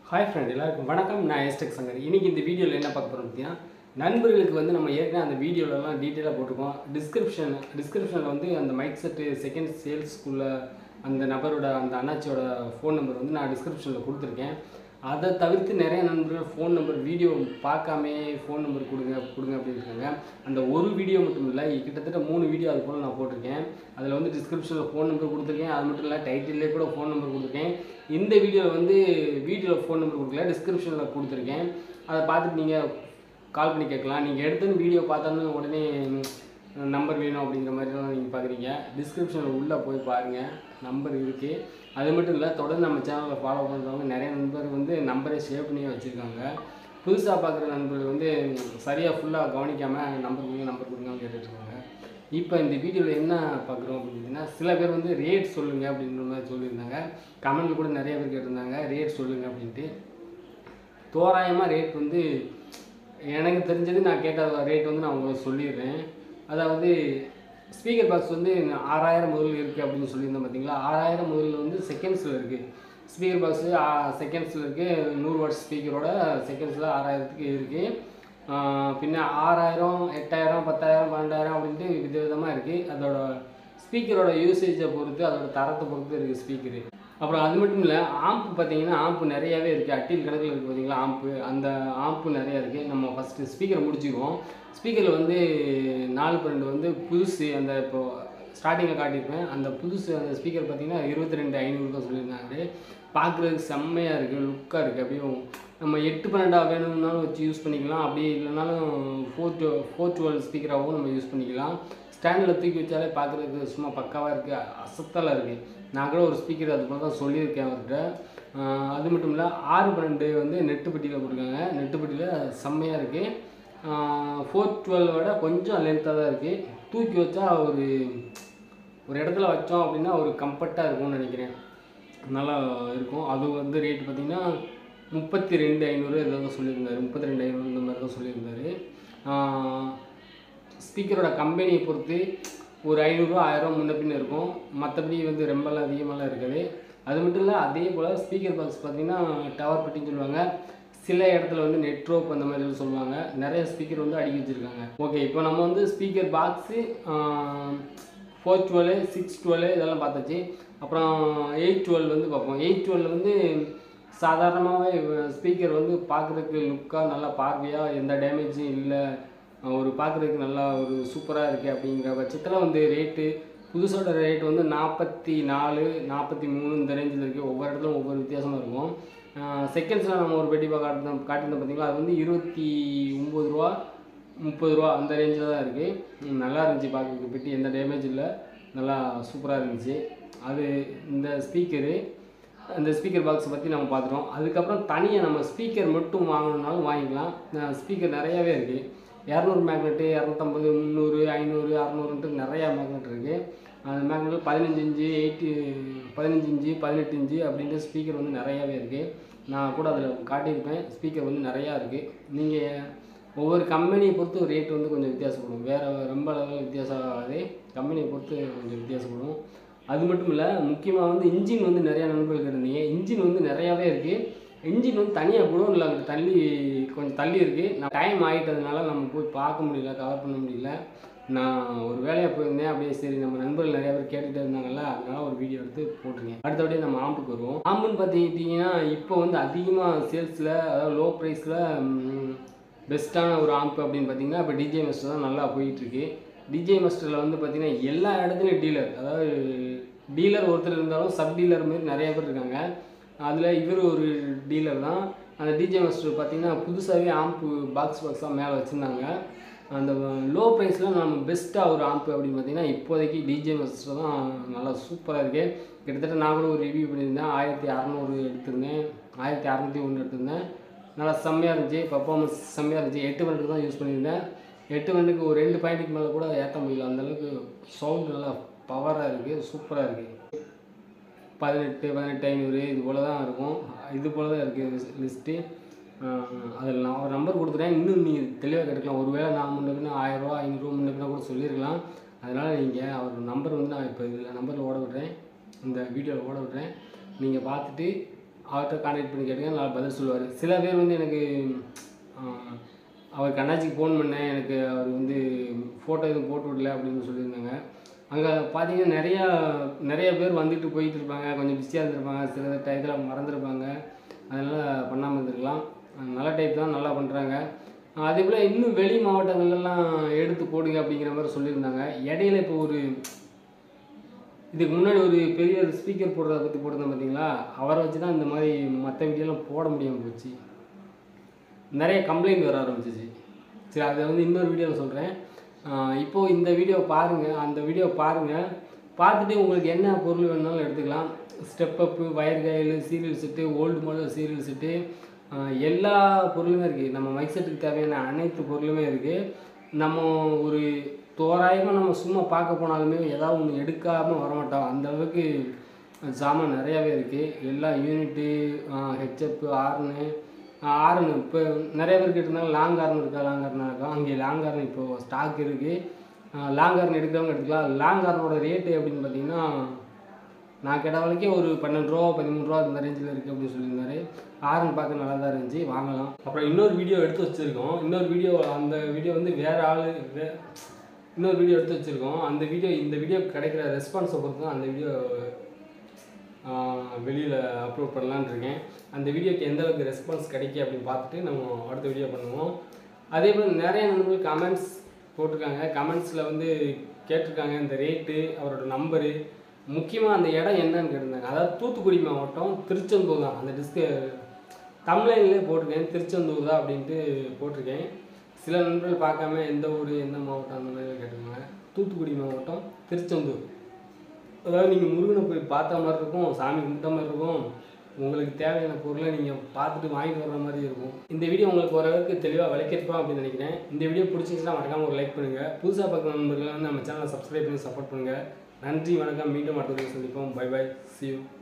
hi friend எல்லாருக்கும் வணக்கம் நான் எஸ்டெக் சங்கர் இன்னைக்கு இந்த வீடியோவில் என்ன பார்க்க போகிறோம் பார்த்தீங்கன்னா நண்பர்களுக்கு வந்து நம்ம ஏற்கனவே அந்த வீடியோலலாம் டீட்டெயிலாக போட்டிருக்கோம் டிஸ்கிரிப்ஷன் டிஸ்கிரிப்ஷனில் வந்து அந்த மைக் செட்டு செகண்ட் சேல்ஸ்க்குள்ள அந்த நபரோட அந்த அண்ணாச்சியோட ஃபோன் நம்பர் வந்து நான் டிஸ்கிரிப்ஷனில் கொடுத்துருக்கேன் அதை தவிர்த்து நிறைய நண்பர்கள் ஃபோன் நம்பர் வீடியோ பார்க்காமே ஃபோன் நம்பர் கொடுங்க கொடுங்க அப்படின்னு இருக்காங்க அந்த ஒரு வீடியோ மட்டும் இல்லை கிட்டத்தட்ட மூணு வீடியோ அது போல் நான் போட்டிருக்கேன் அதில் வந்து டிஸ்கிரிப்ஷனில் ஃபோன் நம்பர் கொடுத்துருக்கேன் அது மட்டும் இல்லை டைட்டிலே கூட ஃபோன் நம்பர் கொடுத்துருக்கேன் இந்த வீடியோவில் வந்து வீடியோவில் ஃபோன் நம்பர் கொடுக்கல டிஸ்கிரிப்ஷனில் கொடுத்துருக்கேன் அதை பார்த்துட்டு நீங்கள் கால் பண்ணி கேட்கலாம் நீங்கள் எடுத்துன்னு வீடியோ பார்த்தாலும் உடனே நம்பர் வேணும் அப்படிங்கிற மாதிரிலாம் நீங்கள் பார்க்குறீங்க டிஸ்கிரிப்ஷனில் உள்ளே போய் பாருங்கள் நம்பர் இருக்குது அது மட்டும் இல்லை தொடர்ந்து நம்ம சேனலில் ஃபாலோ பண்ணுறவங்க நிறைய நண்பர் வந்து நம்பரே சேவ் பண்ணி வச்சுருக்காங்க புதுசாக பார்க்குற நண்பர்கள் வந்து சரியாக ஃபுல்லாக கவனிக்காமல் நம்பர் கொடுங்க நம்பர் கொடுங்கன்னு கேட்டுட்ருக்காங்க இப்போ இந்த வீடியோவில் என்ன பார்க்குறோம் அப்படின்னா சில பேர் வந்து ரேட் சொல்லுங்கள் அப்படின்ற மாதிரி சொல்லியிருந்தாங்க கமெண்ட்ல கூட நிறைய பேர் கேட்டிருந்தாங்க ரேட் சொல்லுங்கள் அப்படின்ட்டு தோராயமாக ரேட் வந்து எனக்கு தெரிஞ்சது நான் கேட்ட ரேட் வந்து நான் உங்களுக்கு சொல்லிடுறேன் அதாவது ஸ்பீக்கர் பாக்ஸ் வந்து ஆறாயிரம் முதல் இருக்குது அப்படின்னு சொல்லியிருந்தேன் பார்த்தீங்களா ஆறாயிரம் முதல்ல வந்து செகண்ட்ஸில் இருக்குது ஸ்பீக்கர் பாக்ஸு செகண்ட்ஸில் இருக்குது நூறு வாட்ஸ் ஸ்பீக்கரோட செகண்ட்ஸில் ஆறாயிரத்துக்கு இருக்குது பின்ன ஆறாயிரம் எட்டாயிரம் பத்தாயிரம் பன்னெண்டாயிரம் அப்படின்ட்டு விதவிதமாக இருக்குது அதோட ஸ்பீக்கரோட யூசேஜை பொறுத்து அதோட தரத்தை பொறுத்து இருக்குது ஸ்பீக்கரு அப்புறம் அது மட்டும் இல்லை ஆம்ப் பார்த்தீங்கன்னா ஆம்ப் நிறையாவே இருக்குது அட்டில் கணக்கில் இருக்குது பார்த்தீங்களா ஆம்ப்பு அந்த ஆம்ப்பு நிறையா இருக்குது நம்ம ஃபஸ்ட்டு ஸ்பீக்கரை முடிச்சுக்குவோம் ஸ்பீக்கரில் வந்து நாலு பன்னெண்டு வந்து புதுசு அந்த இப்போ ஸ்டார்டிங்கில் காட்டியிருப்பேன் அந்த புதுசு அந்த ஸ்பீக்கர் பார்த்தீங்கன்னா இருபத்தி ரெண்டு ஐநூறு தான் சொல்லியிருந்தாங்க பார்க்குறதுக்கு செம்மையாக இருக்குது லுக்காக இருக்குது அப்படியும் நம்ம எட்டு பன்னெண்டா வேணும்னாலும் வச்சு யூஸ் பண்ணிக்கலாம் அப்படியே இல்லைனாலும் ஃபோர் டு ஃபோர் டுவெல் ஸ்பீக்கராகவும் நம்ம யூஸ் பண்ணிக்கலாம் ஸ்டாண்டில் தூக்கி வச்சாலே பார்க்குறதுக்கு சும்மா பக்காவாக இருக்குது அசத்தலாக இருக்குது நான் கூட ஒரு ஸ்பீக்கர் அது போல தான் சொல்லியிருக்கேன் அவர்கிட்ட ஆஹ் அது மட்டும் இல்லை ஆறு பன்னெண்டு வந்து நெட்டு பெட்டியில் போட்டிருக்காங்க நெட்டு பெட்டியில் செம்மையாக இருக்குது ஃபோர் டுவெல்வோட கொஞ்சம் லென்த்தாக தான் இருக்குது தூக்கி வச்சா ஒரு ஒரு இடத்துல வச்சோம் அப்படின்னா ஒரு கம்ஃபர்ட்டாக இருக்கும்னு நினைக்கிறேன் நல்லா இருக்கும் அது வந்து ரேட் பார்த்திங்கன்னா முப்பத்தி ரெண்டு ஐநூறு ஏதாவது சொல்லியிருந்தாரு முப்பத்தி ரெண்டு ஐநூறு இந்த மாதிரி தான் சொல்லியிருந்தாரு ஸ்பீக்கரோட கம்பெனியை பொறுத்து ஒரு ஐநூறுரூவா ஆயிரம் முன்ன பின்ன இருக்கும் மற்றபடி வந்து ரொம்பலாம் அதிகமாகலாம் இருக்காது அது மட்டும் இல்லை அதே போல் ஸ்பீக்கர் பாக்ஸ் பார்த்திங்கன்னா டவர் பெட்டின்னு சொல்லுவாங்க சில இடத்துல வந்து நெட்ரோப் அந்த மாதிரி எல்லாம் சொல்லுவாங்க நிறைய ஸ்பீக்கர் வந்து அடுக்கி வச்சுருக்காங்க ஓகே இப்போ நம்ம வந்து speaker box four twelve six twelve இதெல்லாம் பார்த்தாச்சு அப்புறம் எயிட் டுவெல் வந்து பார்ப்போம் எயிட் டுவெல் வந்து சாதாரணமாகவே ஸ்பீக்கர் வந்து பார்க்குறதுக்கு லுக்காக நல்லா பார்வையாக எந்த டேமேஜும் இல்லை ஒரு பார்க்குறதுக்கு நல்லா ஒரு சூப்பராக இருக்குது அப்படிங்கிற பட்சத்தில் வந்து ரேட்டு புதுசோட ரேட் வந்து நாற்பத்தி நாலு நாற்பத்தி மூணு இந்த ரேஞ்சில் இருக்குது ஒவ்வொரு இடத்துலும் ஒவ்வொரு வித்தியாசமாக இருக்கும் செகண்ட்ஸில் நம்ம ஒரு பெட்டி காட்டினோம் காட்டியிருந்தோம் பார்த்தீங்களா அது வந்து இருபத்தி ஒம்பது ரூபா முப்பது ரூபா அந்த ரேஞ்சில் தான் இருக்குது நல்லா இருந்துச்சு பார்க்குறதுக்கு பெட்டி எந்த டேமேஜ் இல்லை நல்லா சூப்பராக இருந்துச்சு அது இந்த ஸ்பீக்கரு அந்த ஸ்பீக்கர் பாக்ஸை பற்றி நம்ம பார்த்துட்டோம் அதுக்கப்புறம் தனியாக நம்ம ஸ்பீக்கர் மட்டும் வாங்கணுன்னாலும் வாங்கிக்கலாம் ஸ்பீக்கர் நிறையாவே இருக்குது இரநூறு மேக்னெட்டு இரநூத்தம்பது முந்நூறு ஐநூறு அறநூறுன்ட்டு நிறையா மேக்னெட் இருக்குது அந்த மேக்னெட்டில் பதினஞ்சு இன்ச்சு எயிட்டு பதினஞ்சு இன்ச்சு பதினெட்டு இன்ச்சு அப்படின்ட்டு ஸ்பீக்கர் வந்து நிறையாவே இருக்குது நான் கூட அதில் காட்டியிருப்பேன் ஸ்பீக்கர் வந்து நிறையா இருக்குது நீங்கள் ஒவ்வொரு கம்பெனியை பொறுத்து ரேட் வந்து கொஞ்சம் வித்தியாசப்படும் வேறு ரொம்ப அளவில் வித்தியாசம் ஆகாது கம்பெனியை பொறுத்து கொஞ்சம் வித்தியாசப்படும் அது மட்டும் இல்லை முக்கியமாக வந்து இன்ஜின் வந்து நிறையா நண்பர்கள் இருந்தீங்க இன்ஜின் வந்து நிறையாவே இருக்குது இன்ஜின் வந்து தனியாக குடோனில் அங்கே தள்ளி கொஞ்சம் தள்ளி இருக்குது நான் டைம் ஆகிட்டதுனால நம்ம போய் பார்க்க முடியல கவர் பண்ண முடியல நான் ஒரு வேலையாக போயிருந்தேன் அப்படியே சரி நம்ம நண்பர்கள் நிறைய பேர் கேட்டுகிட்டே இருந்தாங்கல்ல அதனால ஒரு வீடியோ எடுத்து போட்டிருக்கேன் அடுத்தபடியே நம்ம ஆம்புக்கு வருவோம் ஆம்புன்னு பார்த்துக்கிட்டிங்கன்னா இப்போ வந்து அதிகமாக சேல்ஸில் அதாவது லோ ப்ரைஸில் பெஸ்ட்டான ஒரு ஆம்ப் அப்படின்னு பார்த்தீங்கன்னா இப்போ டிஜே மாஸ்டர் தான் நல்லா போயிட்டுருக்கு டிஜே மாஸ்டரில் வந்து பார்த்திங்கன்னா எல்லா இடத்துலையும் டீலர் அதாவது டீலர் ஒருத்தர் இருந்தாலும் சப் டீலர் மாதிரி நிறைய பேர் இருக்காங்க அதில் இவர் ஒரு டீலர் தான் அந்த டிஜே மாஸ்டர் பார்த்திங்கன்னா புதுசாகவே ஆம்ப்பு பாக்ஸ் பாக்ஸாக மேலே வச்சுருந்தாங்க அந்த லோ ப்ரைஸில் நம்ம பெஸ்ட்டாக ஒரு ஆம்ப் அப்படின்னு பார்த்தீங்கன்னா இப்போதைக்கு டிஜே மாஸ்டர் தான் நல்லா சூப்பராக இருக்குது கிட்டத்தட்ட நான் கூட ஒரு ரிவ்யூ பண்ணியிருந்தேன் ஆயிரத்தி அறநூறு எடுத்திருந்தேன் ஆயிரத்தி அறநூற்றி ஒன்று எடுத்திருந்தேன் நல்லா செம்மையாக இருந்துச்சு பர்ஃபார்மன்ஸ் செம்மையாக இருந்துச்சு எட்டு வண்டுக்கு தான் யூஸ் பண்ணியிருந்தேன் எட்டு வண்டுக்கு ஒரு ரெண்டு பாயிண்ட்டுக்கு மேலே கூட ஏற்ற முடியல அந்தளவுக்கு சவுண்ட் நல்லா பவராக இருக்குது சூப்பராக இருக்குது பதினெட்டு பதினெட்டு ஐநூறு இது போல் தான் இருக்கும் இது போல் தான் இருக்குது லிஸ்ட்டு அதில் நான் ஒரு நம்பர் கொடுத்துட்டேன் இன்னும் நீங்கள் தெளிவாக கேட்டுக்கலாம் ஒருவேளை நான் முன்ன பின்ன ஆயிரரூவா ஐநூறுரூவா முன்ன பின்ன கூட சொல்லியிருக்கலாம் அதனால் நீங்கள் அவர் நம்பர் வந்து நான் இப்போ இதில் நம்பரில் ஓட விடுறேன் இந்த வீடியோவில் ஓட விடுறேன் நீங்கள் பார்த்துட்டு அவர்கிட்ட கான்டாக்ட் பண்ணி கேட்டுங்க நல்லா பதில் சொல்லுவார் சில பேர் வந்து எனக்கு ஆஹ், அவர் கண்ணாச்சிக்கு ஃபோன் பண்ணேன் எனக்கு அவர் வந்து ஃபோட்டோ எதுவும் போட்டு விடல அப்படின்னு சொல்லியிருந்தாங்க அங்கே பார்த்தீங்கன்னா நிறையா நிறைய பேர் வந்துட்டு போயிட்டு இருப்பாங்க கொஞ்சம் பிஸியாக இருந்திருப்பாங்க சில டயத்தில் மறந்துருப்பாங்க அதனால் பண்ணாமல் இருந்திருக்கலாம் அஹ் நல்ல டைப் தான் நல்லா பண்ணுறாங்க அதே போல் இன்னும் வெளி மாவட்டங்கள்லாம் எடுத்து போடுங்க அப்படிங்கிற மாதிரி சொல்லியிருந்தாங்க இடையில இப்போ ஒரு இதுக்கு முன்னாடி ஒரு பெரிய ஒரு ஸ்பீக்கர் போடுறத பற்றி போட்டிருந்தேன் பார்த்தீங்களா அவரை வச்சு தான் இந்த மாதிரி மற்ற வீடியோலாம் போட முடியாமல் போச்சு நிறைய கம்ப்ளைண்ட் வர ஆரம்பிச்சிச்சு சரி அதை வந்து இன்னொரு வீடியோவில் சொல்கிறேன் இப்போது இந்த வீடியோ பாருங்கள் அந்த வீடியோ பாருங்கள் பார்த்துட்டு உங்களுக்கு என்ன பொருள் வேணுனாலும் எடுத்துக்கலாம் ஸ்டெப் அப்பு வயர் கயல் serial set old model serial set எல்லா பொருளுமே இருக்குது நம்ம மைக் செட்டுக்கு தேவையான அனைத்து பொருளுமே இருக்குது நம்ம ஒரு தோராயமாக நம்ம சும்மா பார்க்க போனாலுமே ஏதாவது ஒன்று எடுக்காமல் வரமாட்டோம் அந்த அளவுக்கு சாமான் நிறையாவே இருக்குது எல்லா யூனிட்டு ஹெச்எப்பு ஆர்னு ஆர்னு இப்போ நிறைய பேர் கேட்டிருந்தாங்க லாங் ஆர்ன் இருக்கா லாங் ஆர்னா இருக்கா அங்கே லாங் ஆர்ன் இப்போது ஸ்டாக் இருக்குது லாங் ஆர்ன் எடுக்கிறவங்க எடுத்துக்கலாம் லாங் ஆர்னோட ரேட்டு அப்படின்னு பார்த்தீங்கன்னா நான் கேட்ட வரைக்கும் ஒரு பன்னெண்டு ரூபா பதிமூணு ரூபா இந்த ரேஞ்சில் இருக்குது அப்படின்னு சொல்லியிருந்தாரு ஆரன் பார்க்க நல்லா தான் இருந்துச்சு வாங்கலாம் அப்புறம் இன்னொரு வீடியோ எடுத்து வச்சுருக்கோம் இன்னொரு வீடியோ அந்த வீடியோ வந்து வேறு ஆள் வே இன்னொரு வீடியோ எடுத்து வச்சுருக்கோம் அந்த வீடியோ இந்த வீடியோ கிடைக்கிற ரெஸ்பான்ஸை பொறுத்து தான் அந்த வீடியோ வெளியில் அப்லோட் பண்ணலான்னு இருக்கேன் அந்த வீடியோக்கு எந்த அளவுக்கு ரெஸ்பான்ஸ் கிடைக்கும் அப்படின்னு பார்த்துட்டு நம்ம அடுத்த வீடியோ பண்ணுவோம் அதே போல் நிறைய நண்பர்கள் கமெண்ட்ஸ் போட்டிருக்காங்க கமெண்ட்ஸில் வந்து கேட்டிருக்காங்க இந்த ரேட்டு அவரோட நம்பரு முக்கியமாக அந்த இடம் என்னன்னு கேட்டிருந்தாங்க அதாவது தூத்துக்குடி மாவட்டம் திருச்செந்தூர் தான் அந்த டிஸ்கு தமிழ்லைன்லேயே போட்டிருக்கேன் திருச்செந்தூர் தான் அப்படின்ட்டு போட்டிருக்கேன் சில நண்பர்கள் பார்க்காம எந்த ஊர் எந்த மாவட்டம் அந்த மாதிரி கேட்டிருக்காங்க தூத்துக்குடி மாவட்டம் திருச்செந்தூர் அதாவது நீங்கள் முருகனை போய் பார்த்த மாதிரி இருக்கும் சாமி கும்பிட்ட மாதிரி இருக்கும் உங்களுக்கு தேவையான பொருளை நீங்கள் பார்த்துட்டு வாங்கிட்டு வர்ற மாதிரி இருக்கும் இந்த வீடியோ உங்களுக்கு ஓரளவுக்கு தெளிவாக விளக்கிருப்போம் அப்படின்னு நினைக்கிறேன் இந்த வீடியோ பிடிச்சிருந்துச்சுன்னா மறக்காம ஒரு லைக் பண்ணுங்கள் புதுசாக பார்க்குற நண்பர்கள் வந்து நம்ம சேனலை சப்ஸ்கிரைப் பண்ணி சப்போர்ட் பண்ணுங்கள் நன்றி வணக்கம் மீண்டும் அடுத்த வீடியோ சந்திப்போம் பை பை see you